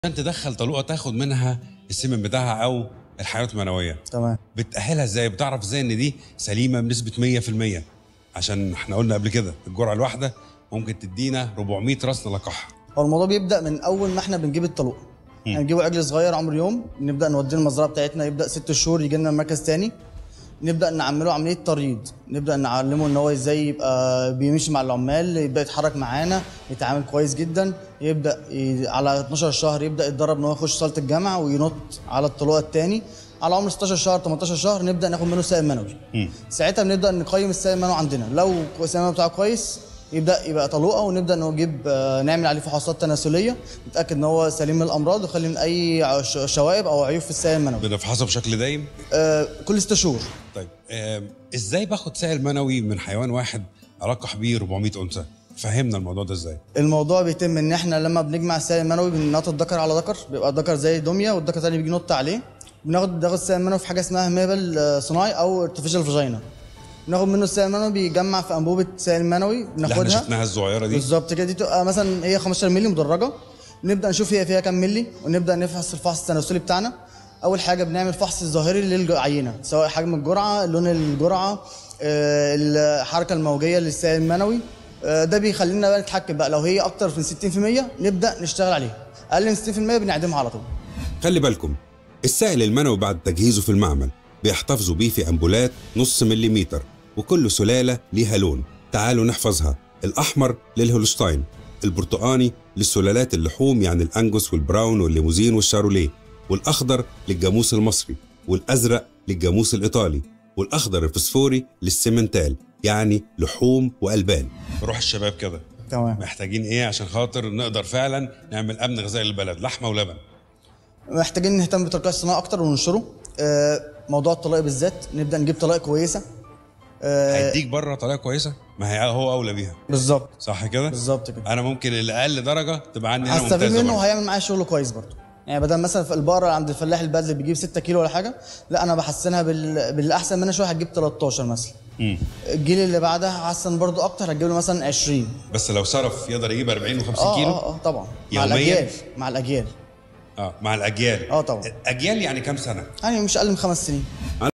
عشان تدخل طلوقه تاخد منها السمن بتاعها او الحيوانات المنويه تمام بتاهلها ازاي بتعرف ازاي ان دي سليمه بنسبه 100% عشان احنا قلنا قبل كده الجرعه الواحده ممكن تدينا 400 راس لقاح هو الموضوع بيبدا من اول ما احنا بنجيب الطلوق مم. يعني نجيبه عجل صغير عمر يوم نبدا نوديه المزرعه بتاعتنا يبدا ست شهور يجي لنا مركز تاني نبدا نعمله عمليه تريض نبدا نعلمه ان هو ازاي يبقى بيمشي مع العمال يبدا يتحرك معانا يتعامل كويس جدا يبدا ي... على 12 شهر يبدا يتدرب ان هو يخش صاله الجامعه وينط على الطلوع الثاني على عمر 16 شهر 18 شهر نبدا ناخد منه سائل منوي مم. ساعتها بنبدا نقيم السائل المنوي عندنا لو السائل المنوي بتاعه كويس يبدا يبقى طلوقه ونبدا نجيب آه، نعمل عليه فحوصات تناسليه نتاكد ان هو سليم من الامراض وخلي من اي ع- ش- شوائب او عيوب في السائل المنوي بنفحصها بشكل دايم آه، كل ست شهور طيب آم، ازاي باخد سائل منوي من حيوان واحد القح بيه 400 انثى فهمنا الموضوع ده ازاي الموضوع بيتم ان احنا لما بنجمع السائل المنوي بننط الذكر على ذكر بيبقى الذكر زي دميه والذكر الثاني بيجي ينط عليه بناخد بناخد السائل المنوي في حاجه اسمها ميبل آه، صناعي او ارتفيشال فاجينا بناخد منه السائل المنوي بيجمع في انبوبه سائل منوي اللي احنا بناخدها شفناها الصغيره دي بالظبط كده دي تبقى مثلا هي 15 مللي مدرجه نبدا نشوف هي فيها كام مللي ونبدا نفحص الفحص التناسلي بتاعنا اول حاجه بنعمل فحص ظاهري للعينه سواء حجم الجرعه لون الجرعه آه، الحركه الموجيه للسائل المنوي آه، ده بيخلينا بقى نتحكم بقى لو هي اكتر من 60% نبدا نشتغل عليها اقل من 60% بنعدمها على طول خلي بالكم السائل المنوي بعد تجهيزه في المعمل بيحتفظوا بيه في أنبولات نص مليمتر وكل سلالة ليها لون تعالوا نحفظها الأحمر للهولشتاين البرتقاني للسلالات اللحوم يعني الأنجوس والبراون والليموزين والشاروليه والأخضر للجاموس المصري والأزرق للجاموس الإيطالي والأخضر الفسفوري للسيمنتال يعني لحوم وألبان روح الشباب كده تمام محتاجين ايه عشان خاطر نقدر فعلا نعمل امن غذائي للبلد لحمه ولبن محتاجين نهتم بتركيز الصناعه اكتر وننشره آه، موضوع الطلاق بالذات نبدا نجيب طلاق كويسه آه، هيديك بره طريقه كويسه ما هي هو اولى بيها بالظبط صح كده بالظبط كده انا ممكن الاقل درجه تبقى عندي انا هستفيد ممتازه منه برضه. وهيعمل معايا شغل كويس برضه يعني بدل مثلا في البقره عند الفلاح البدل بيجيب 6 كيلو ولا حاجه لا انا بحسنها بال... بالاحسن منها شويه هتجيب 13 مثلا مم. الجيل اللي بعدها هحسن برضه اكتر هتجيب له مثلا 20 بس لو صرف يقدر يجيب 40 و50 اه كيلو اه اه طبعا مع يومياً؟ الاجيال مع الاجيال اه مع الاجيال اه طبعا اجيال يعني كام سنه يعني مش اقل من خمس سنين